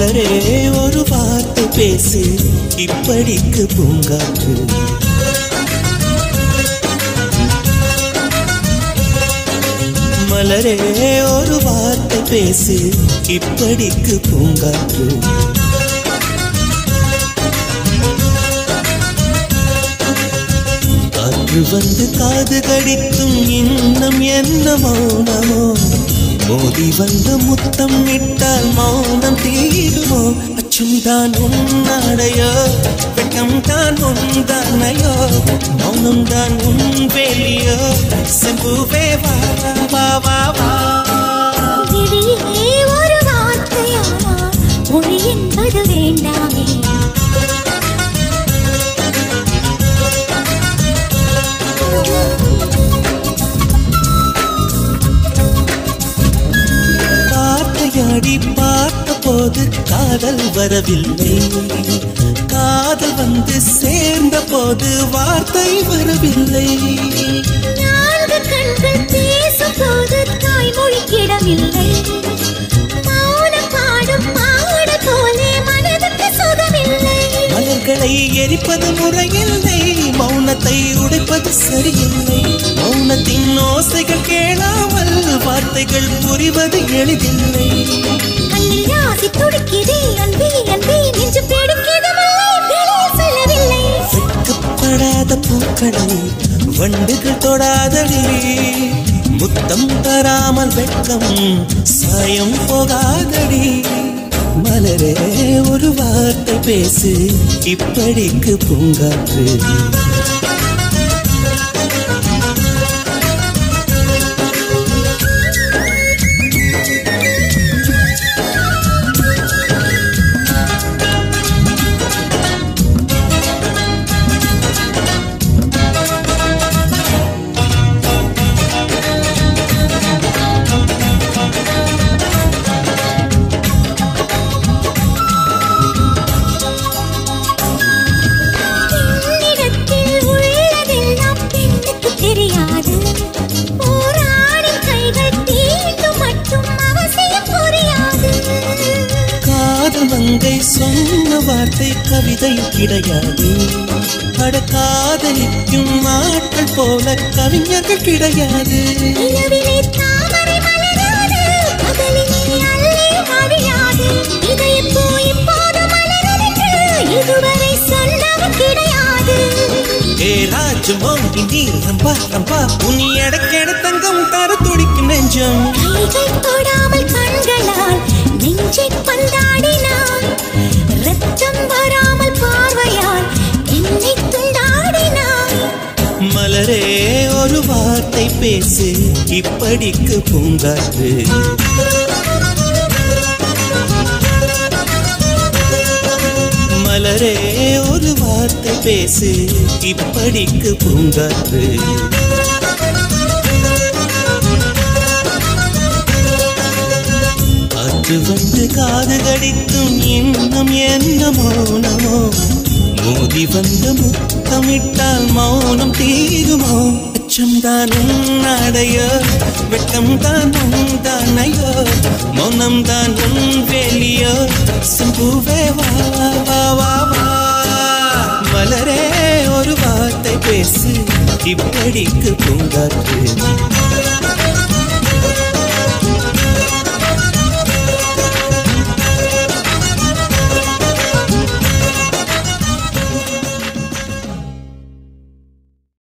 மலரே ஒரு வார்த்தை பேசு இப்படிக்கு பூங்காற்று மலரே ஒரு வார்த்தை பேசு இப்படிக்கு பூங்காற்று காற்று வந்து காது கடித்தும் இன்னும் என்ன மௌனமோ மோதி வந்து முத்தம் விட்டால் மௌனம் தீருமோ அச்சும் தான் உன்னாடையோ வெட்கம் தான் உந்தானையோ மௌனம் தான் உன் வேலியோ செம்புவே வா வா வா வா விழியே ஒரு வார்த்தையானால் மொழி என்பது வேண்டாமே வார்த்தையாடி பார்த்த போது காதல் வரவில்லை காதல் வந்து சேர்ந்த போது வார்த்தை வரவில்லை நான்கு கண்கள் பேசும் போது தாய்மொழி கிடமில்லை மௌனம் பாடும் பாட போலே மனதுக்கு சுகமில்லை மலர்களை எரிப்பது முறையில்லை மௌனத்தை உடைப்பது சரியில்லை மௌனத்தின் ஓசைகள் கேளாமல் வார்த்தைகள் புரிவது எளிதில்லை கண்ணில் ஆசை துடிக்குதே அன்பே அன்பே நெஞ்சு பிடிக்குது மல்லை வெளியே சொல்லவில்லை வெட்கப்படாத பூக்களை வண்டுகள் தொடாதடி முத்தம் தராமல் வெட்கம் சாயம் போகாதடி மலரே ஒரு வார்த்தை பேசு இப்படிக்கு பூங்காற்று பெண்ணிடத்தில் உள்ளதெல்லாம் பெண்ணுக்கு தெரியாது போராடும் கைகள் தீண்டும் மட்டும் அவசியம் புரியாது காதல் மங்கை சொன்ன வார்த்தை கவிதை கிடையாது அட காதலிக்கும் ஆட்கள் போல கவிஞர்கள் கிடையாது நிலவிலே தாமரை மலராது பகலிலே அல்லே அழியாது இதயப்பூ இப்போது மலரதென்று இதுவரை சொன்னவர் கிடையாது ஏ ராஜு மோங்கி நீ ரம்பா ரம்பா உனி எடக்கெட தங்கம் தர துடிக்கும் நெஞ்சம் கைகள் தொடாமல் கண்களால் நெஞ்சை பந்தாடினான் ரத்தம் வராமல் பார்வையால் என்னை துண்டாடினான் மலரே ஒரு வார்த்தை பேசு இப்படிக்கு பூங்காற்று மலரே ஒரு வார்த்தை பேசு இப்படிக்கு பூங்காற்று காற்று வந்து காது கடித்தும் இன்னும் என்ன மௌனமோ மோதி வந்து முத்தமிட்டால் மௌனம் தீருமோ அச்சம்தான் உன்னாடையோ வெட்கம் தான் உந்தானையோ மௌனம் தான் உன் வேலியோ சிம்புவே வா வா வா வா வா மலரே ஒரு வார்த்தை பேசு இப்படிக்கு பூங்காற்று